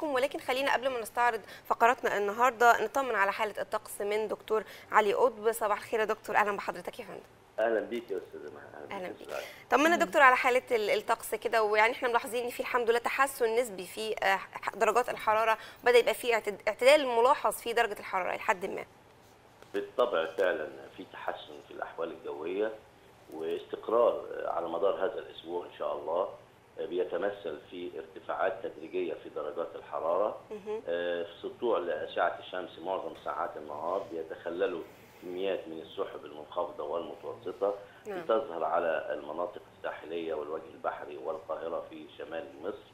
حضراتكم ولكن خلينا قبل ما نستعرض فقراتنا النهارده نطمن على حاله الطقس من دكتور علي قطب صباح الخير يا دكتور اهلا بحضرتك يا فندم اهلا بيك يا استاذه مها اهلا بيك طمنا دكتور على حاله الطقس كده ويعني احنا ملاحظين ان في الحمد لله تحسن نسبي في درجات الحراره بدا يبقى في اعتدال ملاحظ في درجه الحراره لحد ما بالطبع فعلا في تحسن في الاحوال الجويه واستقرار على مدار هذا الاسبوع ان شاء الله بيتمثل في ارتفاعات تدريجيه في درجات الحراره في سطوع لاشعه الشمس معظم ساعات النهار بيتخللوا كميات من السحب المنخفضه والمتوسطه نعم. بتظهر على المناطق الساحليه والوجه البحري والقاهره في شمال مصر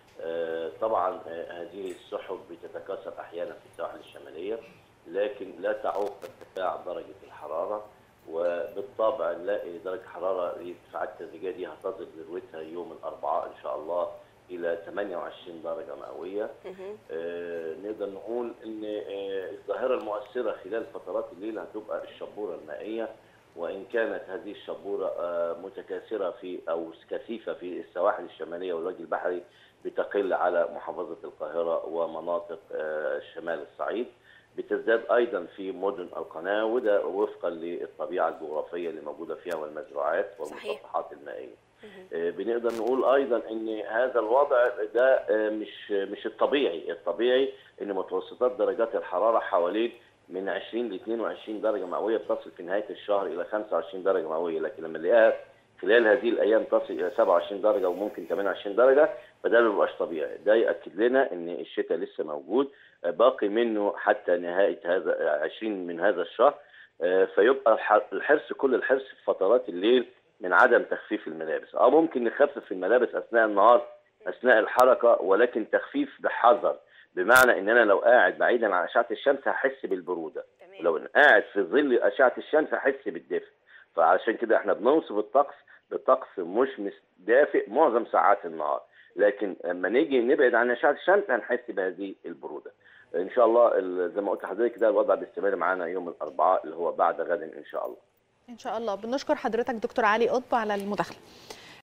طبعا هذه السحب بتتكاثر احيانا في السواحل الشماليه لكن لا تعوق ارتفاع درجه الحراره وبالطبع نلاقي درجه الحراره الارتفاعات التدريجيه دي هتصل ذروتها يوم الاربعاء ان شاء الله الى 28 درجه مئويه آه نقدر نقول ان آه الظاهره المؤثره خلال فترات الليل هتبقى الشبوره المائيه وان كانت هذه الشبوره آه متكاثره في او كثيفه في السواحل الشماليه والوجه البحري بتقل على محافظه القاهره ومناطق آه شمال الصعيد بتزداد ايضا في مدن القناه وده وفقا للطبيعه الجغرافيه اللي موجوده فيها والمزروعات والمسطحات المائيه. بنقدر نقول ايضا ان هذا الوضع ده مش مش الطبيعي، الطبيعي ان متوسطات درجات الحراره حوالين من 20 ل 22 درجه مئويه بتصل في نهايه الشهر الى 25 درجه مئويه، لكن لما نلاقيها خلال هذه الايام تصل الى 27 درجه وممكن 28 درجه فده ما بيبقاش طبيعي، ده ياكد لنا ان الشتاء لسه موجود باقي منه حتى نهايه هذا 20 من هذا الشهر فيبقى الحرص كل الحرص في فترات الليل من عدم تخفيف الملابس اه ممكن نخفف الملابس اثناء النهار اثناء الحركه ولكن تخفيف بحذر بمعنى ان انا لو قاعد بعيدا عن اشعه الشمس هحس بالبروده لو قاعد في ظل اشعه الشمس هحس بالدفء فعشان كده احنا بنوصف الطقس بطقس مش دافئ معظم ساعات النهار لكن لما نيجي نبعد عن اشعه الشمس هنحس بهذه البروده ان شاء الله زي ما قلت لحضرتك ده الوضع بيستمر معانا يوم الاربعاء اللي هو بعد غد ان شاء الله ان شاء الله بنشكر حضرتك دكتور علي قطب على المداخله